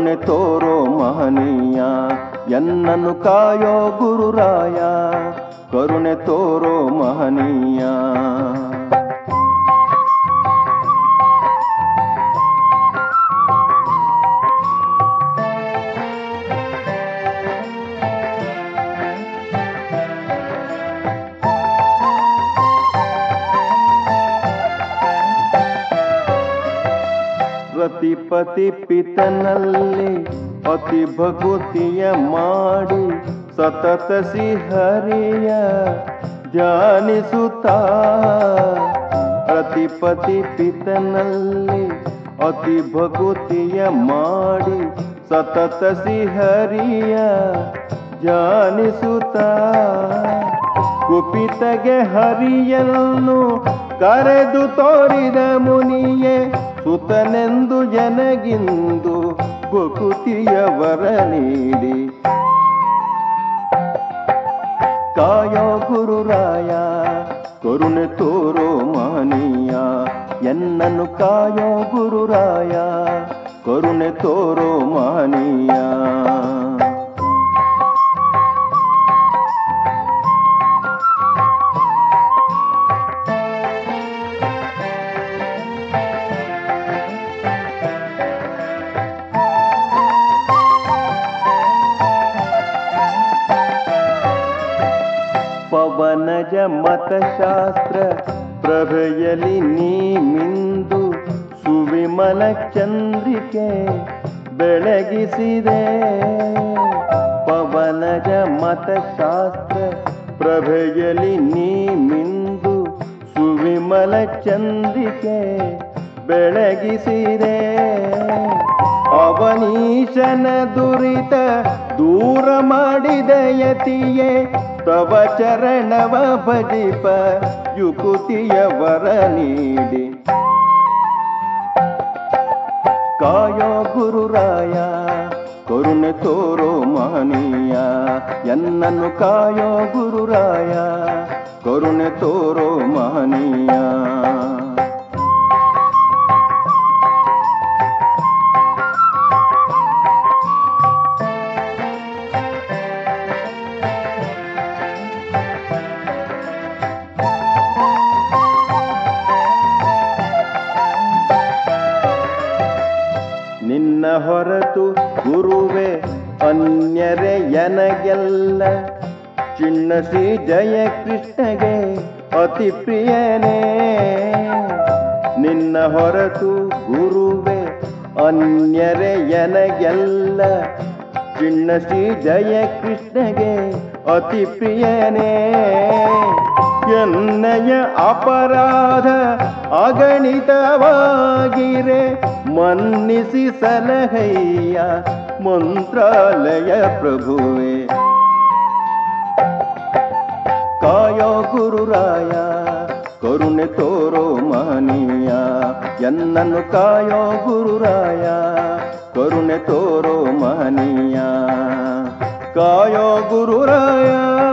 ಕರುಣೆ ತೋರೋ ಮಹನೀಯ ಎನ್ನನ್ನು ಕಾಯೋ ಗುರುರಾಯ ಕರುಣೆ ತೋರೋ ಮಹನೀಯ ರತಿಪತಿ ಪಿತನಲ್ಲಿ ಅತಿ ಭಕುತಿಯ ಮಾಡಿ ಸತತ ಸಿಹರಿಯ ಧ್ಯಾನಿಸುತ್ತಾ ರತಿಪತಿ ಪಿತನಲ್ಲಿ ಅತಿ ಭಕುತಿಯ ಮಾಡಿ ಸತತ ಸಿಹರಿಯ ಧ್ಯಾನಿಸುತ್ತಾ ಕುಪಿತಗೆ ಹರಿಯನ್ನು ಕರೆದು ತೋರಿದ ಮುನಿಯೇ ಸುತನೆಂದು ಜನಗಿಂದು ಬಕುತಿಯವರ ನೀಡಿ ಕಾಯೋ ಗುರುರಾಯ ಕರುಣೆ ತೋರೋ ಮಹನೀಯ ಎನ್ನನ್ನು ಕಾಯೋ ಗುರುರಾಯ ಕರುಣೆ ತೋರೋ ಮಹನೀಯ ಪವನಜ ಮತಶಾಸ್ತ್ರ ಪ್ರಭೆಯಲಿ ನೀ ಮಿಂದು ಸುವಿಮಲ ಚಂದ್ರಿಕೆ ಬೆಳಗಿಸಿದೆ ಪವನಜ ಮತಶಾಸ್ತ್ರ ಪ್ರಭೆಯಲಿ ನೀ ಮಿಂದು ಸುವಿಮಲ ಚಂದ್ರಿಕೆ ಬೆಳಗಿಸಿದೆ ಅವನೀಶನ ದುರಿತ ದೂರ ಮಾಡಿದ ಯತಿಯೇ ತವ ಚರಣವ ಭಜಿಪ ಯುಕುತಿಯವರ ನೀಡಿ ಕಾಯೋ ಗುರುರಾಯ ಕರುಣೆ ತೋರೋ ಮಹನೀಯ ಎನ್ನನ್ನು ಕಾಯೋ ಗುರುರಾಯ ಕರುಣೆ ತೋರೋ ಮಹನೀಯ ನಿನ್ನ ಹೊರತು ಗುರುವೆ ಅನ್ಯರೆ ಎನಗೆಲ್ಲ ಚಿಣ್ಣಸಿ ಜಯ ಕೃಷ್ಣಗೆ ಅತಿ ಪ್ರಿಯನೇ ನಿನ್ನ ಹೊರತು ಗುರುವೆ ಅನ್ಯರೆ ಎನಗೆಲ್ಲ ಚಿಣ್ಣಸಿ ಜಯ ಕೃಷ್ಣಗೆ ಅತಿ ಪ್ರಿಯನೇ ಎನ್ನಯ ಅಪರಾಧ ಅಗಣಿತವಾಗಿರೆ ಮನ್ನಿಸಿ ಸಲಹಯ್ಯ ಮಂತ್ರಾಲಯ ಪ್ರಭುವೆ ಕಾಯೋ ಗುರುರಾಯ ಕರುಣೆ ತೋರೋ ಮಹನೀಯ ಎನ್ನನ್ನು ಕಾಯೋ ಗುರುರಾಯ ಕರುಣೆ ತೋರೋ ಮಹನೀಯ ಕಾಯೋ ಗುರುರಾಯ